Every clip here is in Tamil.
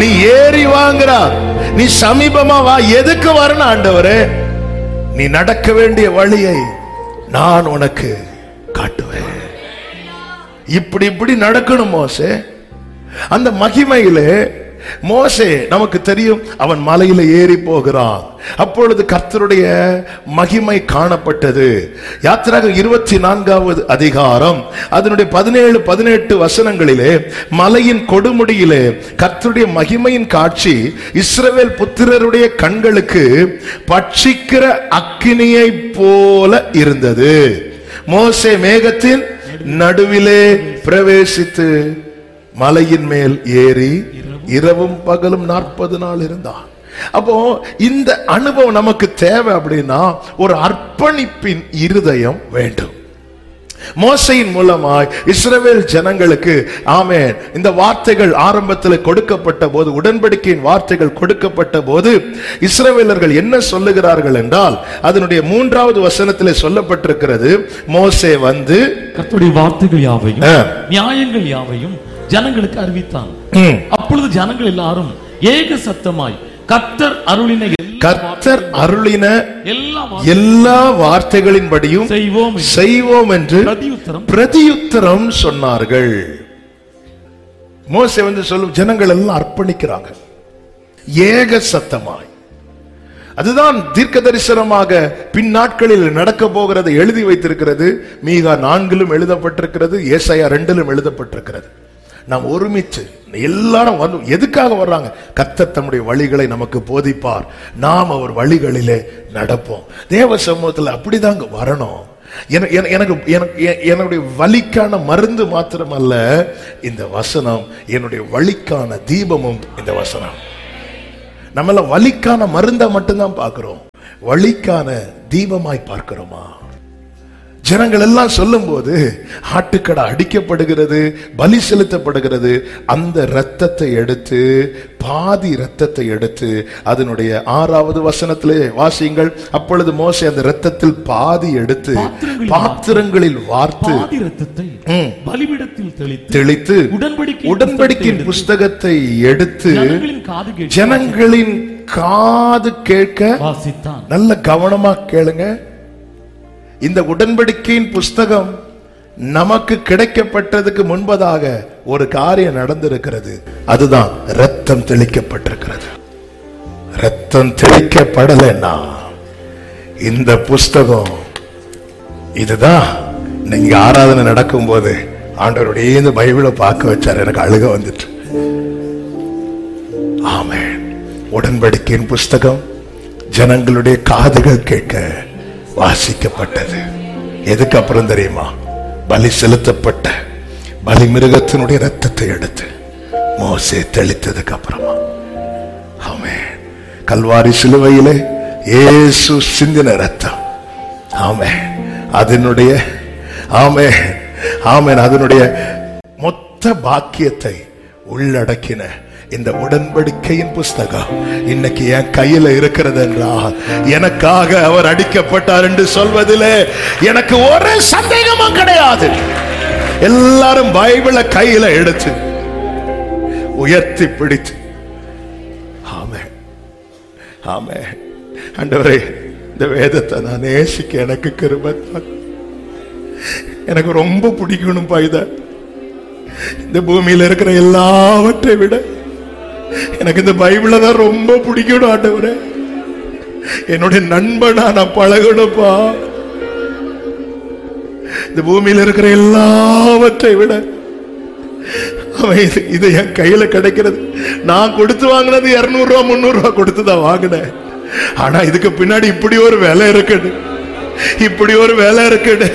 நீ ஏறி வாங்குறார் நீ சமீபமா வா எதுக்கு வரணும் ஆண்டவரே நீ நடக்க வேண்டிய வழியை நான் உனக்கு காட்டுவேன் இப்படி இப்படி நடக்கணும் மோசே அந்த மகிமையிலே மோசே நமக்கு தெரியும் அவன் மலையில ஏறி போகிறான் அப்பொழுது கர்த்தருடைய மகிமை காணப்பட்டது யாத்திராக இருபத்தி நான்காவது அதிகாரம் அதனுடைய பதினேழு பதினெட்டு வசனங்களிலே மலையின் கொடுமுடியிலே கர்த்தருடைய மகிமையின் காட்சி இஸ்ரவேல் புத்திரருடைய கண்களுக்கு பட்சிக்கிற அக்கினியை போல இருந்தது மோசே மேகத்தின் நடுவிலே பிரவேசித்து மலையின் மேல் ஏறி இரவும் பகலும் நாற்பது நாள் இருந்தான் அப்போ இந்த அனுபவம் நமக்கு தேவை அப்படின்னா ஒரு அர்ப்பணிப்பின் இருதயம் வேண்டும் மோசையின் மூலமாய் இஸ்ரவேல் ஜனங்களுக்கு ஆமென் இந்த வார்த்தைகள் ஆரம்பத்தில் கொடுக்கப்பட்ட போது உடன்படிக்கையின் வார்த்தைகள் கொடுக்கப்பட்ட போது இஸ்ரவேலர்கள் என்ன சொல்லுகிறார்கள் என்றால் அதனுடைய மூன்றாவது வசனத்திலே சொல்லப்பட்டிருக்கிறது மோசே வந்து கர்த்தருடைய வார்த்தைகள் யாவையும் ஆ. நியாயங்கள் யாவையும் ஜனங்களுக்கு அறிவித்தான் ம், அப்பொழுது ஜனங்கள் எல்லாரும் ஏக சத்தமாய் கர்த்தர் அருளின எல்லா கர்த்தர் அருளின எல்லா எல்லா வார்த்தைகளின்படியும் செய்வோம் என்று செய்வோம் என்று பிரதியுத்தரம் பிரதியுத்தரம் சொன்னார்கள் மோசே வந்து சொல்லும் ஜனங்கள் எல்லாம் அர்ப்பணிக்கிறாங்க ஏக சத்தமாய் அதுதான் தீர்க்க தரிசனமாக பின் நாட்களில் நடக்க போகிறது எழுதி வைத்திருக்கிறது மீகா நான்கிலும் எழுதப்பட்டிருக்கிறது ஏசாயா ரெண்டிலும் எழுதப்பட்டிருக்கிறது நாம் ஒருமிச்சு எல்லாரும் வந்து எதுக்காக வர்றாங்க கர்த்தர் தம்முடைய வழிகளை நமக்கு போதிப்பார் நாம் அவர் வழிகளிலே நடப்போம் தேவ சமூகத்தில் அப்படிதாங்க வரணும் என- என- எனக்கு எனக்கு எ- என்னுடைய வலிக்கான மருந்து மாத்திரமல்ல இந்த வசனம் என்னுடைய வலிக்கான தீபமும் இந்த வசனம் நம்மள வலிக்கான மருந்தை மட்டும்தான் பார்க்கிறோம் வலிக்கான தீபமாய் பார்க்கிறோமா ஜனங்கள் எல்லாம் சொல்லும்போது ஆட்டுக்கடை அடிக்கப்படுகிறது பலி செலுத்தப்படுகிறது அந்த இரத்தத்தை எடுத்து பாதி இரத்தத்தை எடுத்து அதனுடைய ஆறாவது வசனத்திலே வாசியுங்கள் அப்பொழுது மோசே அந்த இரத்தத்தில் பாதி எடுத்து பாத்திரங்களில் பாத்திரங்களில் வார்த்து பாதி ரத்தத்தை ம். பலிபிடத்தில் தெளித்து தெளித்து உடன்படிக்கை உடன்படிக்கையின் புஸ்தகத்தை எடுத்து ஜனங்களின் காது கேட்க ஜனங்களின் காது கேட்க வாசித்தான் நல்ல கவனமா கேளுங்க இந்த உடன்படிக்கையின் புஸ்தகம் நமக்கு கிடைக்கப்பட்டதுக்கு முன்பதாக ஒரு காரியம் நடந்திருக்கிறது அதுதான் ரத்தம் தெளிக்கப்பட்டிருக்கிறது ரத்தம் தெளிக்கப்படலைன்னா இந்த புஸ்தகம் இதுதான் நீங்க ஆராதனை நடக்கும்போது ஆண்டவருடைய இந்த பைபிளை பார்க்க வச்சார் எனக்கு அழுக வந்துட்டு ஆமென் உடன்படிக்கையின் புஸ்தகம் ஜனங்களுடைய காதுகள் கேட்க வாசிக்கப்பட்டது எதுக்கு அப்புறம் தெரியுமா பலி செலுத்தப்பட்ட பலி மிருகத்தினுடைய ரத்தத்தை எடுத்து மோசே தெளித்ததுக்கு அப்புறமா ஆமென் கல்வாரி சிலுவையிலே இயேசு சிந்தின ரத்தம் ஆமென் அதனுடைய ஆமென் ஆமென் அதனுடைய மொத்த பாக்கியத்தை உள்ளடக்கின இந்த உடன்படிக்கையின் புஸ்தகம் இன்னைக்கு என் கையில இருக்கிறது என்றால் எனக்காக அவர் அடிக்கப்பட்டார் என்று சொல்வதிலே எனக்கு ஒரு சந்தேகமும் கிடையாது எல்லாரும் பைபிளை கையில எடுத்து உயர்த்தி பிடித்து ஆமே ஆமே ஆண்டவரே இந்த வேதத்தை நான் நேசிக்க எனக்கு கிருபை தாங்க. எனக்கு ரொம்ப பிடிக்கணும்பா இத இந்த பூமியில இருக்கிற எல்லாவற்றை விட எனக்கு இந்த பைபிளை தான் ரொம்ப பிடிக்கணும் ஆண்டவரே என்னுடைய நண்பனா நான் பழகணும்ப்பா இந்த பூமியில இருக்கிற எல்லாவற்றை விட அவன் இது இது என் கையில கிடைக்கிறது நான் கொடுத்து வாங்கினது இருநூறு ரூபா முந்நூறு ரூபா கொடுத்து தான் வாங்கினேன் ஆனா இதுக்கு பின்னாடி இப்படி ஒரு வேலை இருக்குது இப்படி ஒரு வேலை இருக்குது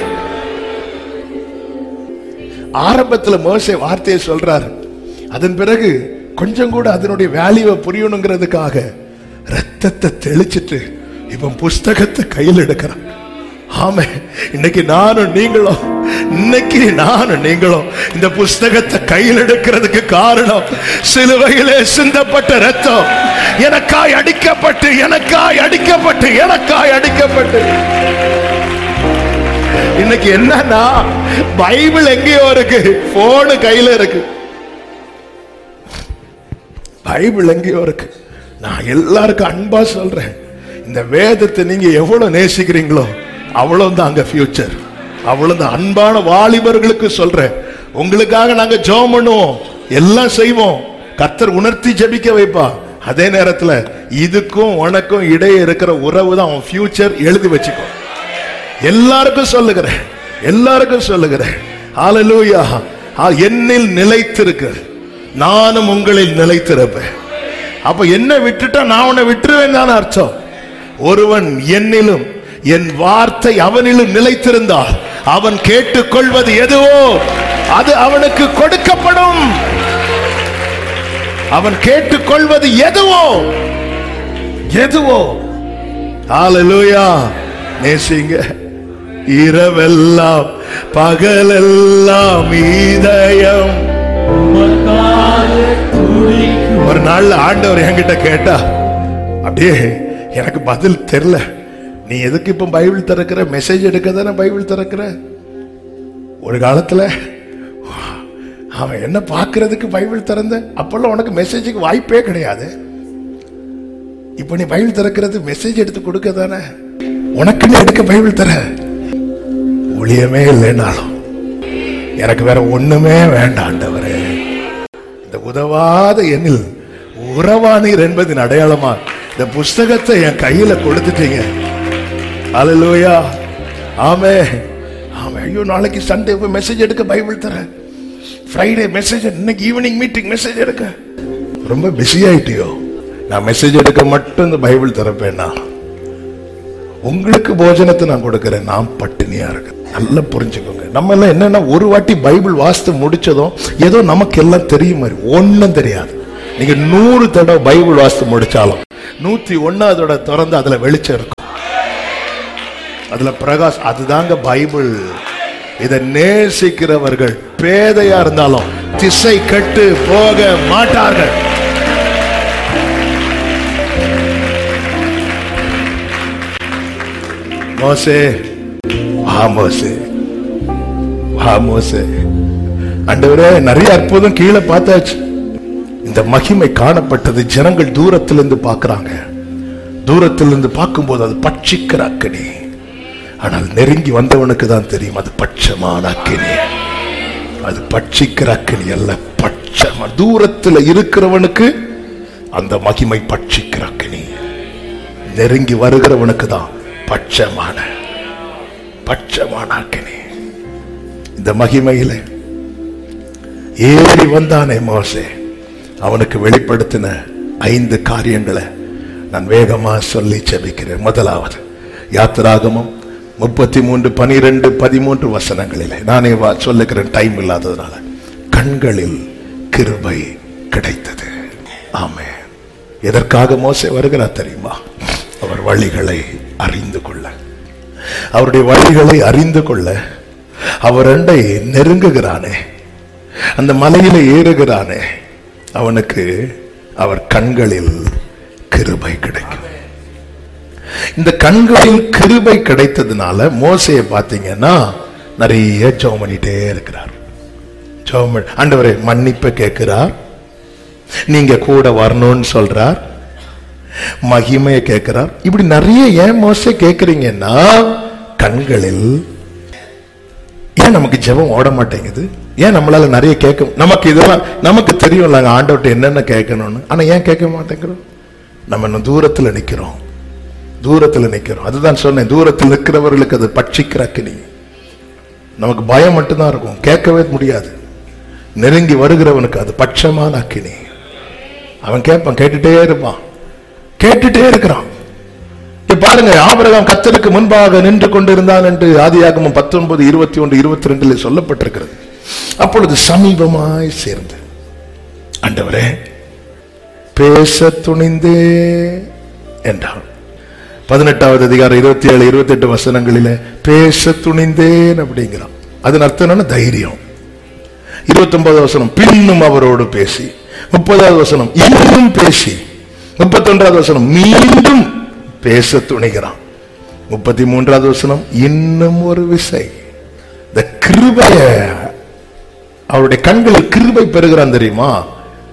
ஆரம்பத்துல மோசே வார்த்தையை சொல்றாரு அதன் பிறகு கொஞ்சம் கூட அதனுடைய வேல்யூவை புரியணுங்கிறதுக்காக ரத்தத்தை தெளிச்சிட்டு இப்ப புஸ்தகத்தை கையில் எடுக்கிறான் ஆமே இன்னைக்கு நானும் நீங்களும் இன்னைக்கு நானும் நீங்களும் இந்த புஸ்தகத்தை கையில் எடுக்கிறதுக்கு காரணம் சிலுவையிலே சிந்தப்பட்ட ரத்தம் எனக்காய் அடிக்கப்பட்டு எனக்காய் அடிக்கப்பட்டு எனக்காய் அடிக்கப்பட்டு இன்னைக்கு என்னன்னா பைபிள் எங்கேயோ இருக்கு போனு கையில இருக்கு பைபிள் எங்கேயோ இருக்கு நான் எல்லாருக்கும் அன்பா சொல்றேன் இந்த வேதத்தை நீங்க எவ்வளவு நேசிக்கிறீங்களோ அவ்வளவு தான் அங்க ஃபியூச்சர் அவ்வளவு தான் அன்பான வாலிபர்களுக்கு சொல்றேன் உங்களுக்காக நாங்க ஜெபம் பண்ணுவோம் எல்லாம் செய்வோம் கர்த்தர் உணர்த்தி ஜெபிக்க வைப்பா அதே நேரத்துல இதுக்கும் உனக்கும் இடையே இருக்கிற உறவு தான் உன் ஃபியூச்சர் எழுதி வச்சுக்கோ எல்லாருக்கும் சொல்லுகிறேன் எல்லாருக்கும் சொல்லுகிறேன் ஹalleluya ஆ, என்னில் நிலைத்திருக்க நானும் உங்களில் நிலைத்திருப்பேன் அப்ப என்ன விட்டுட்டா நான் உன்னை விட்டுருவேன் தான் அர்த்தம் ஒருவன் என்னிலும் என் வார்த்தை அவனிலும் நிலைத்திருந்தால் அவன் கேட்டுக்கொள்வது எதுவோ அது அவனுக்கு கொடுக்கப்படும் அவன் கேட்டுக்கொள்வது எதுவோ எதுவோ ஹalleluya நேசிங்க இரவெல்லாம் பகலெல்லாம் இதயம் உமக்காக துதிக்கும் ஒரு நாள்ல ஆண்டவர் என்கிட்ட கேட்டா அப்படியே எனக்கு பதில் தெரியல நீ எதுக்கு இப்ப பைபிள் திறக்கிற மெசேஜ் எடுக்க தானே பைபிள் திறக்கிற ஒரு காலத்துல அவன் என்ன பார்க்கிறதுக்கு பைபிள் திறந்த அப்பெல்லாம் உனக்கு மெசேஜுக்கு வாய்ப்பே கிடையாது இப்ப நீ பைபிள் திறக்கிறது மெசேஜ் எடுத்து கொடுக்க தானே உனக்குன்னு எடுக்க பைபிள் தர ஊழியமே இல்லைனாலும் எனக்கு வேற ஒண்ணுமே வேண்டாம் ஆண்டவரே இந்த உதவாத எண்ணில் உறவானீர் என்பதின் அடையாளமா இந்த புஸ்தகத்தை என் கையில கொடுத்துட்டீங்க அல்லேலூயா ஆமே ஆமே ஐயோ நாளைக்கு சண்டே போய் மெசேஜ் எடுக்க பைபிள் தரேன் ஃப்ரைடே மெசேஜ் இன்னைக்கு ஈவினிங் மீட்டிங் மெசேஜ் எடுக்க ரொம்ப பிஸி ஆயிட்டியோ நான் மெசேஜ் எடுக்க மட்டும் இந்த பைபிள் திறப்பேன்னா உங்களுக்கு போஜனத்தை நான் கொடுக்கிறேன் நான் பட்டினியா இருக்கேன் நல்லா புரிஞ்சுக்கோங்க நம்ம எல்லாம் என்னன்னா ஒரு வாட்டி பைபிள் வாசித்து முடிச்சதும் ஏதோ நமக்கு எல்லாம் தெரியும் மாதிரி ஒண்ணும் தெரியாது நீங்க நூறு தடவை பைபிள் வாசித்து முடிச்சாலும் நூத்தி ஒன்னாவதோட திறந்து அதுல வெளிச்சம் இருக்கும் அதுல பிரகாஷ் அதுதாங்க பைபிள் இதை நேசிக்கிறவர்கள் பேதையா இருந்தாலும் திசை கட்டு போக மாட்டார்கள் மோசே வா மோசே வா மோசே ஆண்டவரே நிறைய அற்புதம் கீழே பார்த்தாச்சு இந்த மகிமை காணப்பட்டது ஜனங்கள் தூரத்திலிருந்து பார்க்கறாங்க தூரத்திலிருந்து பார்க்கும்போது அது பட்சிக்கிற அக்கினி ஆனால் நெருங்கி வந்தவனுக்கு தான் தெரியும் அது பட்சமான அக்கினி அது பட்சிக்கிற அக்கினி அல்ல பட்சமா தூரத்தில் இருக்கிறவனுக்கு அந்த மகிமை பட்சிக்கிற அக்கினி நெருங்கி வருகிறவனுக்கு தான் பட்சமான பட்சமான அக்கினி இந்த மகிமையில ஏறி வந்தானே மோசே அவனுக்கு வெளிப்படுத்தின ஐந்து காரியங்களை நான் வேகமா சொல்லி செபிக்கிறேன் முதலாவது யாத்திராகமம் முப்பத்தி மூன்று பனிரெண்டு பதிமூன்று வசனங்களிலே நானே வா சொல்லுகிறேன் டைம் இல்லாததுனால கண்களில் கிருபை கிடைத்தது ஆமே எதற்காக மோசே வருகிறார் தெரியுமா அவர் வழிகளை அறிந்து கொள்ள அவருடைய வழிகளை அறிந்து கொள்ள அவர் அண்டை நெருங்குகிறானே அந்த மலையில ஏறுகிறானே அவனுக்கு அவர் கண்களில் கிருபை கிடைக்கும் இந்த கண்களில் கிருபை கிடைத்ததுனால மோசையை பார்த்தீங்கன்னா நிறைய ஜெபம் பண்ணிட்டே இருக்கிறார் ஜெபம் பண்ணி- ஆண்டவரே மன்னிப்பு கேட்கிறார் நீங்க கூட வரணும்னு சொல்றார் மகிமையை கேட்கிறார் இப்படி நிறைய ஏன் மோசே கேட்கறீங்கன்னா கண்களில் ஏன் நமக்கு ஜெபம் ஓட மாட்டேங்குது ஏன் நம்மளால நிறைய கேட்க நமக்கு இதெல்லாம் நமக்கு தெரியும்ல ஆண்டவர்கிட்ட என்னென்ன கேட்கணும்னு ஆனா ஏன் கேட்க மாட்டேங்கிறோம் நம்ம இன்னும் தூரத்துல நிக்கிறோம் தூரத்துல நிக்கிறோம் அதுதான் சொன்னேன் தூரத்தில் நிற்கிறவர்களுக்கு அது பட்சிக்கிற அக்கினி நமக்கு பயம் மட்டும்தான் இருக்கும் கேட்கவே முடியாது நெருங்கி வருகிறவனுக்கு அது பட்சமான அக்கினி அவன் கேட்பான் கேட்டுட்டே இருப்பான் கேட்டுட்டே இருக்கிறான் இங்க பாருங்க ஆபிரகாம் கத்தருக்கு முன்பாக நின்று கொண்டிருந்தான் என்று ஆதியாகமம் பத்தொன்பது இருபத்தி ஒன்று இருபத்தி ரெண்டுல சொல்லப்பட்டிருக்கிறது அப்பொழுது சமீபமாய் சேர்ந்து ஆண்டவரே பேச துணிந்தே என்றான் பதினெட்டாவது அதிகாரம் இருபத்தி ஏழு இருபத்தி எட்டு வசனங்களிலே பேச துணிந்தேன் அப்படிங்கிறான் அதன் அர்த்தம் என்னன்னா தைரியம் இருபத்தி ஒன்பதாவது வசனம் பின்னும் அவரோடு பேசி முப்பதாவது வசனம் இன்னும் பேசி முப்பத்தி ஒன்றாவது வசனம் மீண்டும் பேச துணிகிறான் முப்பத்தி மூன்றாவது வசனம் இன்னும் ஒரு விசை இந்த கிருபைய அவருடைய கண்களில் கிருபை பெறுகிறான் தெரியுமா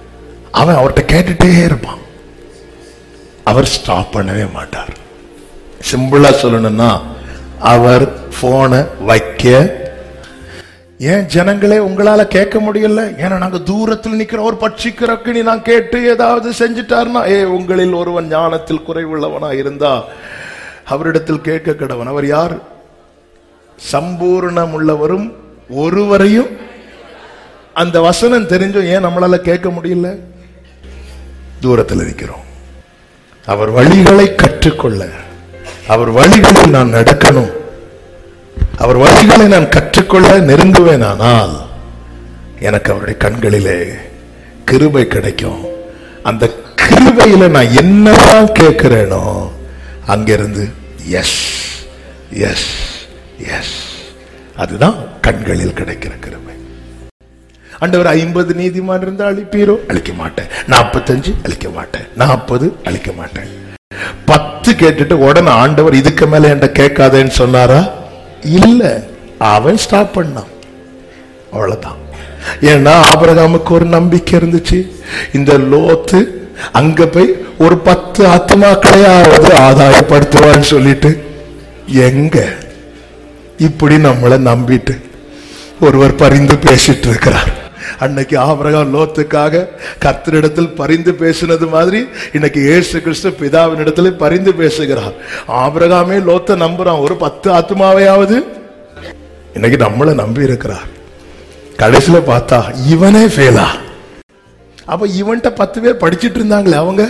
அவன் அவர்கிட்ட கேட்டுட்டே இருப்பான் அவர் ஸ்டாப் பண்ணவே மாட்டார் சிம்பிளா சொல்லணும்னா அவர் போனை வைக்க ஏன் ஜனங்களே உங்களால கேட்க முடியல ஏன்னா நாங்க தூரத்தில் நிக்கிற ஒரு பட்சிக்கிற அக்கினி நான் கேட்டு ஏதாவது செஞ்சுட்டாருன்னா ஏ உங்களில் ஒருவன் ஞானத்தில் குறைவுள்ளவனா இருந்தா அவரிடத்தில் கேட்க கடவன் அவர் யார் சம்பூர்ணம் உள்ளவரும் ஒருவரையும் அந்த வசனம் தெரிஞ்சும் ஏன் நம்மளால கேட்க முடியல தூரத்தில் இருக்கிறோம் அவர் வழிகளை கற்றுக்கொள்ள அவர் வழிகளில் நான் நடக்கணும் அவர் வழிகளை நான் கற்றுக்கொள்ள நெருங்குவேனானால் எனக்கு அவருடைய கண்களிலே கிருபை கிடைக்கும் அந்த கிருபையில நான் என்னதான் கேட்கிறேனோ அங்கிருந்து எஸ் எஸ் எஸ் அதுதான் கண்களில் கிடைக்கிற கிருபை ஆண்டவர் ஐம்பது நீதிமான் இருந்தா அழிப்பீரோ அழிக்க மாட்டேன் நாற்பத்தஞ்சு அழிக்க மாட்டேன் நாற்பது அழிக்க மாட்டேன் பத்து கேட்டுட்டு உடனே ஆண்டவர் இதுக்கு மேல என்கிட்ட கேட்காதேன்னு சொன்னாரா இல்ல அவன் ஸ்டாப் பண்ணான் அவ்வளவுதான் ஏன்னா ஆபிரகாமுக்கு ஒரு நம்பிக்கை இருந்துச்சு இந்த லோத்து அங்க போய் ஒரு பத்து ஆத்மாக்களையாவது ஆதாயப்படுத்துவான்னு சொல்லிட்டு எங்க இப்படி நம்மளை நம்பிட்டு ஒருவர் பரிந்து பேசிட்டு இருக்கிறார் அன்னைக்கு ஆபிரகாம் லோத்துக்காக கர்த்தரிடத்தில் பரிந்து பேசினது மாதிரி இன்னைக்கு இயேசு கிறிஸ்து பிதாவின் இடத்துல பரிந்து பேசுகிறார் ஆபிரகாமே லோத்தை நம்புறான் ஒரு பத்து ஆத்மாவையாவது இன்னைக்கு நம்மளை நம்பி இருக்கிறார் கடைசியில பார்த்தா இவனே ஃபெயிலா அப்ப இவன்ட்ட பத்து பேர் படிச்சிட்டு இருந்தாங்களே அவங்க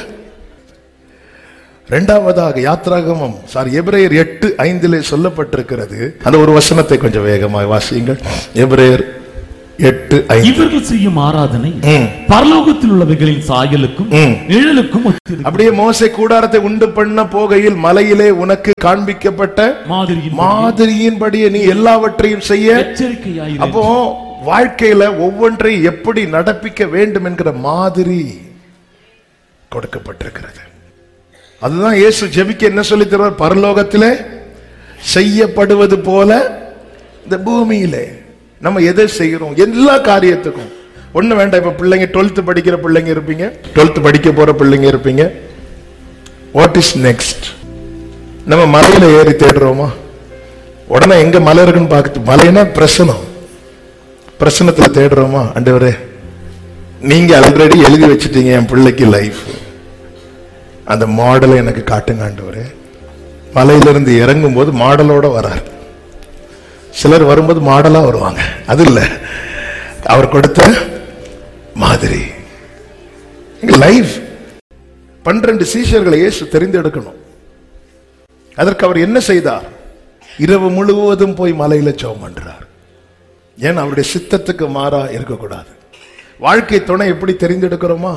இரண்டாவதாக யாத்ராகமம் சாரி எபிரேயர் எட்டு ஐந்திலே சொல்லப்பட்டிருக்கிறது அந்த ஒரு வசனத்தை கொஞ்சம் வேகமாக வாசியுங்கள் எபிரேயர் எட்டு ஐந்து இவர்கள் செய்யும் ஆராதனை ம். பரலோகத்தில் உள்ளவைகளின் சாயலுக்கும் ம். நிழலுக்கும் ஒத்திருக்கும் அப்படியே மோசே கூடாரத்தை உண்டு பண்ண போகையில் மலையிலே உனக்கு காண்பிக்கப்பட்ட மாதிரியின் மாதிரியின்படியே நீ எல்லாவற்றையும் செய்ய எச்சரிக்கையாயிரு அப்போ வாழ்க்கையில ஒவ்வொன்றை எப்படி நடப்பிக்க வேண்டும் என்கிற மாதிரி கொடுக்கப்பட்டிருக்கிறது அதுதான் இயேசு ஜெபிக்க என்ன சொல்லி தருவார் பரலோகத்திலே செய்யப்படுவது போல இந்த பூமியிலே நம்ம எதை செய்கிறோம் எல்லா காரியத்துக்கும் ஒண்ணு வேண்டாம் இப்ப பிள்ளைங்க 12th படிக்கிற பிள்ளைங்க இருப்பீங்க 12th படிக்க போற பிள்ளைங்க இருப்பீங்க வாட் இஸ் நெக்ஸ்ட் நம்ம மலையில ஏறி தேடுறோமா உடனே எங்க மலை இருக்குன்னு பார்த்து மலைனா பிரசனம் பிரசனத்துல தேடுறோமா ஆண்டவரே நீங்க ஆல்ரெடி எழுதி வச்சிட்டீங்க என் பிள்ளைக்கு லைஃப் அந்த மாடலை எனக்கு காட்டுங்க ஆண்டவரே மலையிலிருந்து இறங்கும் போது மாடலோட வரார் சிலர் வரும்போது மாடலா வருவாங்க அது இல்ல அவர் கொடுத்த மாதிரி லைஃப் பன்னிரண்டு சீஷர்களை இயேசு தெரிந்தெடுக்கணும் அதற்கு அவர் என்ன செய்தார் இரவு முழுவதும் போய் மலையில ஜெபம் பண்றார் ஏன் அவருடைய சித்தத்துக்கு மாறா இருக்கக்கூடாது வாழ்க்கை துணை எப்படி தெரிந்தெடுக்கிறோமா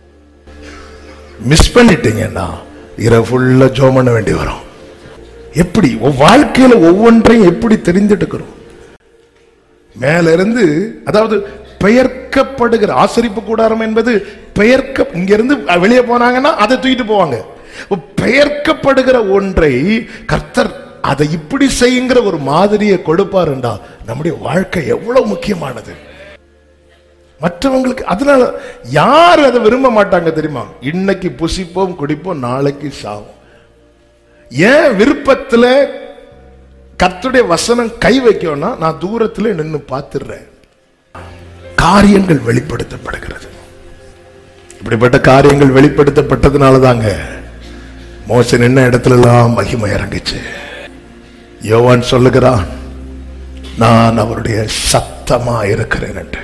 மிஸ் பண்ணிட்டீங்கன்னா இரவு ஃபுல்லா ஜோம் பண்ண வேண்டி வரும் எப்படி உன் வாழ்க்கையில ஒவ்வொன்றையும் எப்படி தெரிந்தெடுக்கிறோம் மேல இருந்து அதாவது பெயர்க்கப்படுகிற ஆசரிப்பு கூடாரம் என்பது பெயர்க்க இங்க இருந்து வெளியே போனாங்கன்னா அதை தூக்கிட்டு போவாங்க பெயர்க்கப்படுகிற ஒன்றை கர்த்தர் அதை இப்படி செய்யுங்கிற ஒரு மாதிரியை கொடுப்பாருண்டா நம்முடைய வாழ்க்கை எவ்வளவு முக்கியமானது மற்றவங்களுக்கு அதனால யார் அதை விரும்ப மாட்டாங்க தெரியுமா இன்னைக்கு புசிப்போம் குடிப்போம் நாளைக்கு சாவோம் ஏன் விருப்பத்துல கர்த்தருடைய வசனம் கை வைக்கணும்னா நான் தூரத்துல நின்னு பார்த்துடுறேன் காரியங்கள் வெளிப்படுத்தப்படுகிறது இப்படிப்பட்ட காரியங்கள் வெளிப்படுத்தப்பட்டதுனால தாங்க மோச நின்ன இடத்துல எல்லாம் மகிமை இறங்குச்சு யோவான் சொல்லுகிறான் நான் அவருடைய சத்தமா இருக்கிறேன் என்று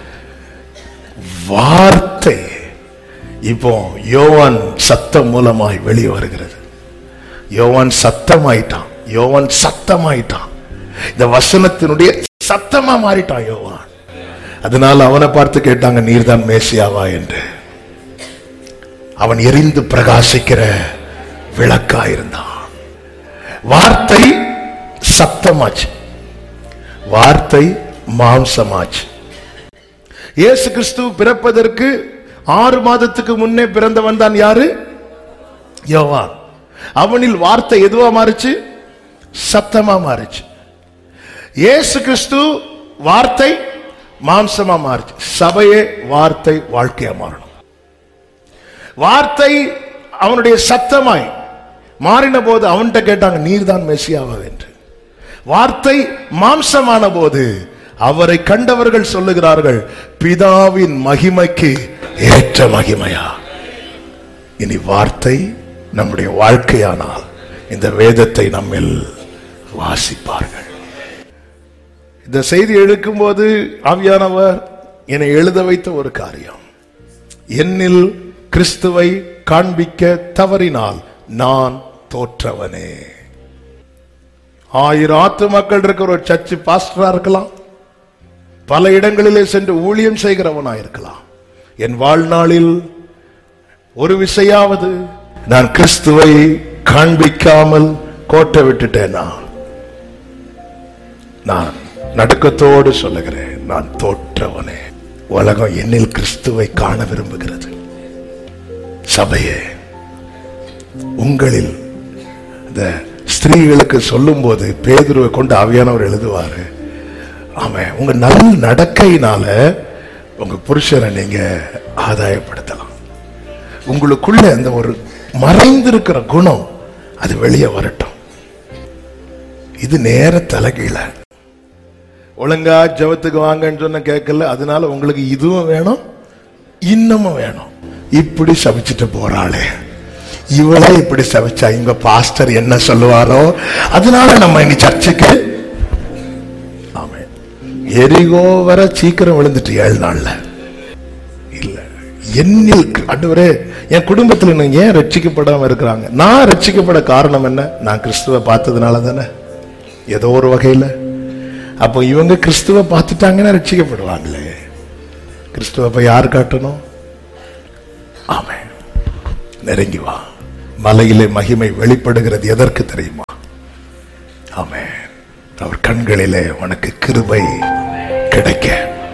வார்த்தை இப்போ யோவான் சத்தம் மூலமாய் வெளியே வருகிறது யோவான் சத்தமாயிட்டான் யோவான் சத்தமாயிட்டான் இந்த வசனத்தினுடைய சத்தமா மாறிட்டான் யோவான் அதனால அவனை பார்த்து கேட்டாங்க நீர்தான் மேசியாவா என்று அவன் எரிந்து பிரகாசிக்கிற விளக்கா இருந்தான் வார்த்தை சத்தமாச்சு வார்த்தை மாம்சமாச்சு இயேசு கிறிஸ்து பிறப்பதற்கு ஆறு மாதத்துக்கு முன்னே பிறந்தவன் தான் யாரு யோவான் அவனில் வார்த்தை எதுவா மாறுச்சு சத்தமா மாறுச்சு இயேசு கிறிஸ்து வார்த்தை மாம்சமா மாறுச்சு சபையே வார்த்தை வாழ்க்கையா மாறணும் வார்த்தை அவனுடைய சத்தமாய் மாறின போது அவன்கிட்ட கேட்டாங்க நீர்தான் மெசியாவா என்று வார்த்தை மாம்சமான போது அவரை கண்டவர்கள் சொல்லுகிறார்கள் பிதாவின் மகிமைக்கு ஏற்ற மகிமையா இனி வார்த்தை நம்முடைய வாழ்க்கையானால் இந்த வேதத்தை நம்மில் வாசிப்பார்கள் இந்த செய்தி எழுக்கும்போது ஆவியானவர் என்னை எழுத வைத்த ஒரு காரியம் என்னில் கிறிஸ்துவை காண்பிக்க தவறினால் நான் தோற்றவனே ஆயிரம் ஆத்து மக்கள் இருக்கிற ஒரு சர்ச்சு பாஸ்டரா இருக்கலாம் பல இடங்களிலே சென்று ஊழியம் செய்கிறவனா இருக்கலாம் என் வாழ்நாளில் ஒரு விசையாவது நான் கிறிஸ்துவை காண்பிக்காமல் கோட்டை விட்டுட்டேனா நான் நடுக்கத்தோடு சொல்லுகிறேன் நான் தோற்றவனே உலகம் என்னில் கிறிஸ்துவை காண விரும்புகிறது சபையே உங்களில் இந்த ஸ்திரீகளுக்கு சொல்லும்போது பேதுருவை கொண்டு ஆவியானவர் எழுதுவாரு அவன் உங்க நல்ல நடக்கையினால உங்க புருஷனை நீங்க ஆதாயப்படுத்தலாம் உங்களுக்குள்ள அந்த ஒரு மறைந்திருக்கிற குணம் அது வெளியே வரட்டும் இது நேர தலைகீழ ஒழுங்கா ஜெபத்துக்கு வாங்கன்னு சொன்ன கேட்கல அதனால உங்களுக்கு இதுவும் வேணும் இன்னமும் வேணும் இப்படி சபிச்சுட்டு போறாளே இவளே இப்படி சபிச்சா இங்க பாஸ்டர் என்ன சொல்லுவாரோ அதனால நம்ம இனி சர்ச்சுக்கு ஆமென் எரிகோ வர சீக்கிரம் விழுந்துட்டு ஏழு நாள்ல இல்ல என்னில் ஆண்டவரே என் குடும்பத்துல நீங்க ஏன் ரட்சிக்கப்படாம இருக்கிறாங்க நான் ரட்சிக்கப்பட காரணம் என்ன நான் கிறிஸ்துவ பார்த்ததுனால தானே ஏதோ ஒரு வகையில அப்போ இவங்க கிறிஸ்துவ பார்த்துட்டாங்கன்னா ரட்சிக்கப்படுவாங்களே கிறிஸ்துவ போய் யார் காட்டணும் ஆமென் நெருங்கி வா மலையிலே மகிமை வெளிப்படுகிறது எதற்கு தெரியுமா ஆமென் அவர் கண்களிலே உனக்கு கிருபை கிடைக்க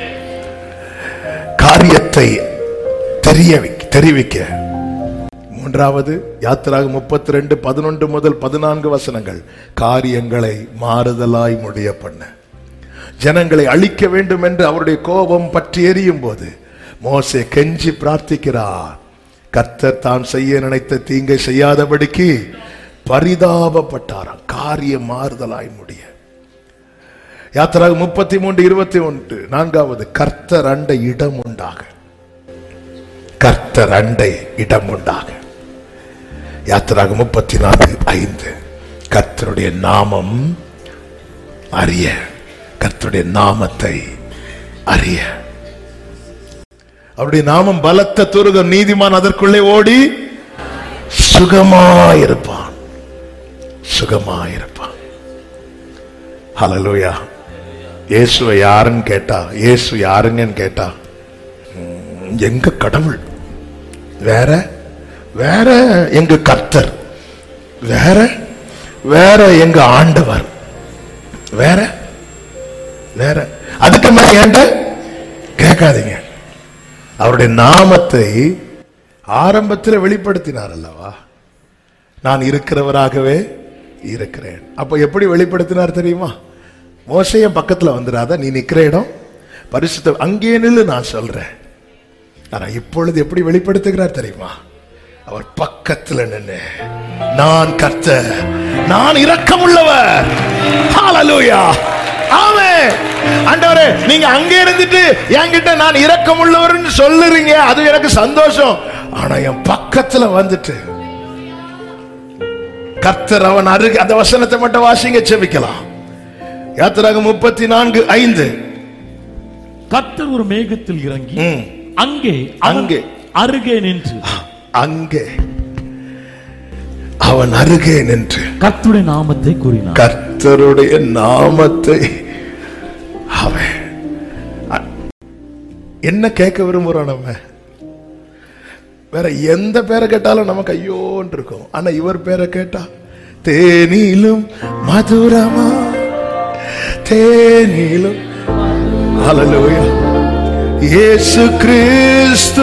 காரியத்தை தெரிய வைக்க- தெரிவிக்க மூன்றாவது யாத்திராக முப்பத்தி ரெண்டு பதினொன்று முதல் பதினான்கு வசனங்கள் காரியங்களை மாறுதலாய் முடிய பண்ண ஜனங்களை அழிக்க வேண்டும் என்று அவருடைய கோபம் பற்றி எரியும் போது மோசே கெஞ்சி பிரார்த்திக்கிறார் கர்த்தர் தான் செய்ய நினைத்த தீங்கை செய்யாதபடிக்கு பரிதாபப்பட்டாராம் காரியம் மாறுதலாய் முடிய யாத்திராக முப்பத்தி மூன்று இருபத்தி ஒன்று நான்காவது கர்த்தர் அண்டை இடம் உண்டாக கர்த்தர் அண்டை இடம் உண்டாக யாத்திராக முப்பத்தி நான்கு ஐந்து கர்த்தருடைய நாமம் அறிய கர்த்தருடைய நாமத்தை அறிய அவருடைய நாமம் பலத்த துருகம் நீதிமான் அதற்குள்ளே ஓடி சுகமாயிருப்பான் சுகமாயிருப்பான் ஹalleluya இயேசுவை யாருன்னு கேட்டா இயேசு யாருங்கன்னு கேட்டா ம், எங்க கடவுள் வேற வேற எங்க கர்த்தர் வேற வேற எங்க ஆண்டவர் வேற வேற அதுக்கு மேல ஏன்ட கேட்காதீங்க அவருடைய நாமத்தை ஆரம்பத்தில் வெளிப்படுத்தினார் அல்லவா நான் இருக்கிறவராகவே இருக்கிறேன் அப்ப எப்படி வெளிப்படுத்தினார் தெரியுமா மோசைய பக்கத்துல வந்துடாத நீ நிக்கிற இடம் பரிசுத்த அங்கே நில்லு நான் சொல்றேன் ஆனா இப்பொழுது எப்படி வெளிப்படுத்துகிறார் தெரியுமா அவர் பக்கத்துல நின்னு நான் கர்த்தர் நான் இரக்கமுள்ளவர் ஹalleluya ஆமென் ஆண்டவரே நீங்க அங்க இருந்துட்டு என்கிட்ட நான் இரக்கமுள்ளவர்னு சொல்லுறீங்க அது எனக்கு சந்தோஷம் ஆனா என் பக்கத்துல வந்துட்டு கர்த்தர் அவன் அருகே அந்த வசனத்தை மட்டும் வாசிங்க செபிக்கலாம் யாத்திராக முப்பத்தி நான்கு ஐந்து கர்த்தர் ஒரு மேகத்தில் இறங்கி ம். அங்கே அவன் அங்கே. அருகே நின்று அங்கே அவன் அருகே நின்று கர்த்தருடைய நாமத்தை கூறினார் கர்த்தருடைய நாமத்தை அவன் அ- என்ன கேட்க விரும்புறோம் நம்ம வேற எந்த பேரை கேட்டாலும் நமக்கு ஐயோன்னு இருக்கும் ஆனா இவர் பேரை கேட்டா தேனிலும் மதுரமா தேனிலும் ஹalleluya இயேசு கிறிஸ்து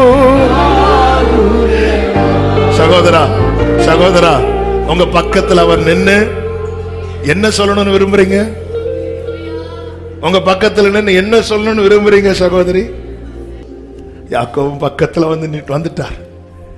சகோதரா சகோதரா உங்க பக்கத்துல அவர் நின்னு என்ன சொல்லணும்னு விரும்புறீங்க உங்க பக்கத்துல நின்னு என்ன சொல்லணும்னு விரும்புறீங்க சகோதரி யாக்கோவும் பக்கத்துல வந்து நின்னு- வந்துட்டார்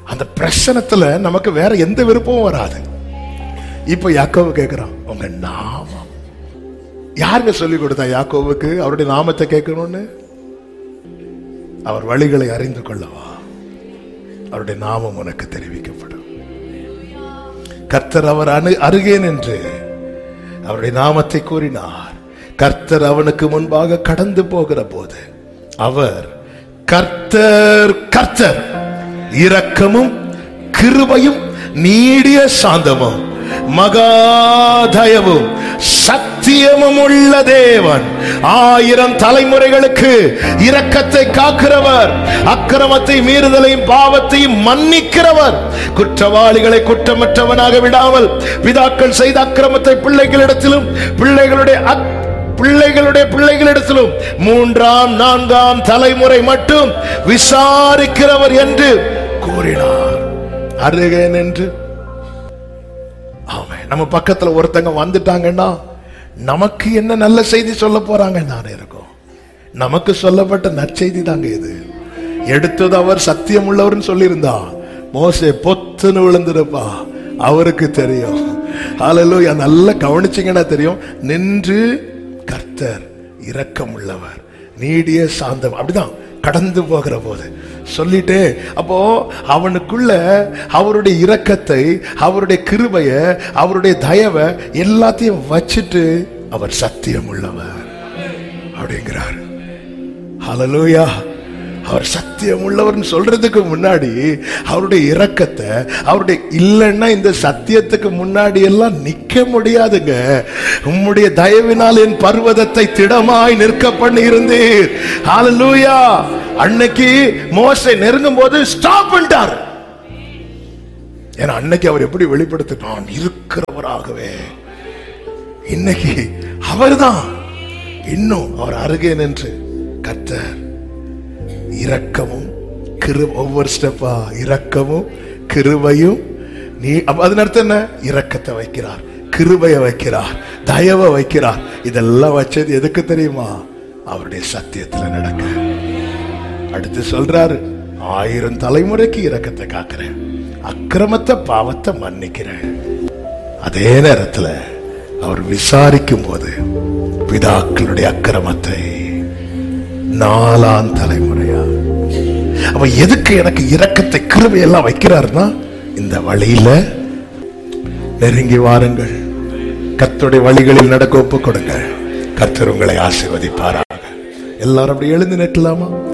அந்த பிரசனத்துல நமக்கு வேற எந்த விருப்பமும் வராது இப்ப யாக்கோவு கேக்குறான் உங்க நாமம் யாருங்க சொல்லி கொடுத்தா யாக்கோவுக்கு அவருடைய நாமத்தை கேட்கணும்னு அவர் வழிகளை அறிந்து கொள்ளவா அவருடைய நாமம் உனக்கு தெரிவிக்கப்படும் கர்த்தர் அவர் அணு அருகே நின்று அவருடைய நாமத்தை கூறினார் கர்த்தர் அவனுக்கு முன்பாக கடந்து போகிற போது அவர் கர்த்தர் கர்த்தர் இரக்கமும் கிருபையும் நீடிய சாந்தமும் மகாதயவும் சத்தியமும் உள்ள தேவன் ஆயிரம் தலைமுறைகளுக்கு இரக்கத்தை காக்கிறவர் அக்கிரமத்தை மீறுதலையும் பாவத்தையும் மன்னிக்கிறவர் குற்றவாளிகளை குற்றமற்றவனாக விடாமல் பிதாக்கள் செய்த அக்கிரமத்தை பிள்ளைகளிடத்திலும் பிள்ளைகளுடைய அக்- பிள்ளைகளுடைய பிள்ளைகளிடத்திலும் மூன்றாம் நான்காம் தலைமுறை மட்டும் விசாரிக்கிறவர் என்று கூறினார் அருகே நின்று ஆமென் நம்ம பக்கத்துல ஒருத்தங்க வந்துட்டாங்கன்னா நமக்கு என்ன நல்ல செய்தி சொல்ல போறாங்கன்னு தானே இருக்கும் நமக்கு சொல்லப்பட்ட நற்செய்தி தாங்க இது எடுத்தது அவர் சத்தியம் உள்ளவர்னு சொல்லியிருந்தா மோசே பொத்துன்னு விழுந்திருப்பா அவருக்கு தெரியும் ஹalleluya நல்லா கவனிச்சீங்கன்னா தெரியும் நின்று கர்த்தர் இரக்கம் உள்ளவர் நீடிய சாந்தம் அப்படிதான் கடந்து போகிற போது சொல்லிட்டே அப்போ அவனுக்குள்ள அவருடைய இரக்கத்தை அவருடைய கிருபைய அவருடைய தயவை எல்லாத்தையும் வச்சுட்டு அவர் சத்தியம் உள்ளவர் அப்படிங்கிறார் ஹalleluya அவர் சத்தியம் உள்ளவர்னு சொல்றதுக்கு முன்னாடி அவருடைய இரக்கத்தை அவருடைய இல்லைன்னா இந்த சத்தியத்துக்கு முன்னாடி எல்லாம் நிக்க முடியாதுங்க உம்முடைய தயவினால் என் பர்வதத்தை திடமாய் நிற்க பண்ணி இருந்தீர் ஹalleluya அன்னைக்கு மோசே நெருங்கும் போது ஸ்டாப் பண்ணிட்டார் ஏன்னா அன்னைக்கு அவர் எப்படி வெளிப்படுத்த நான் இருக்கிறவராகவே இன்னைக்கு அவர்தான் இன்னும் அவர் அருகே நின்று கர்த்தர் இரக்கமும் கிரு ஒவ்வொரு ஸ்டெப்பா இரக்கமும் கிருபையும் நீ அப்ப அதன் அர்த்தம் என்ன இரக்கத்தை வைக்கிறார் கிருபையை வைக்கிறார் தயவை வைக்கிறார் இதெல்லாம் வச்சது எதுக்கு தெரியுமா அவருடைய சத்தியத்துல நடக்க அடுத்து சொல்றாரு ஆயிரம் தலைமுறைக்கு இரக்கத்தை காக்கிறேன் அக்கிரமத்தை பாவத்தை மன்னிக்கிறேன் அதே நேரத்துல அவர் விசாரிக்கும் போது பிதாக்களுடைய அக்கிரமத்தை நாலாம் தலைமுறையா அப்ப எதுக்கு எனக்கு இரக்கத்தை கிருபை எல்லாம் வைக்கிறாருன்னா இந்த வழியில நெருங்கி வாருங்கள் கர்த்தருடைய வழிகளில் நடக்க ஒப்பு கொடுங்க கர்த்தர் உங்களை ஆசீர்வதிப்பாராக எல்லாரும் அப்படி எழுந்து நிற்கலாமா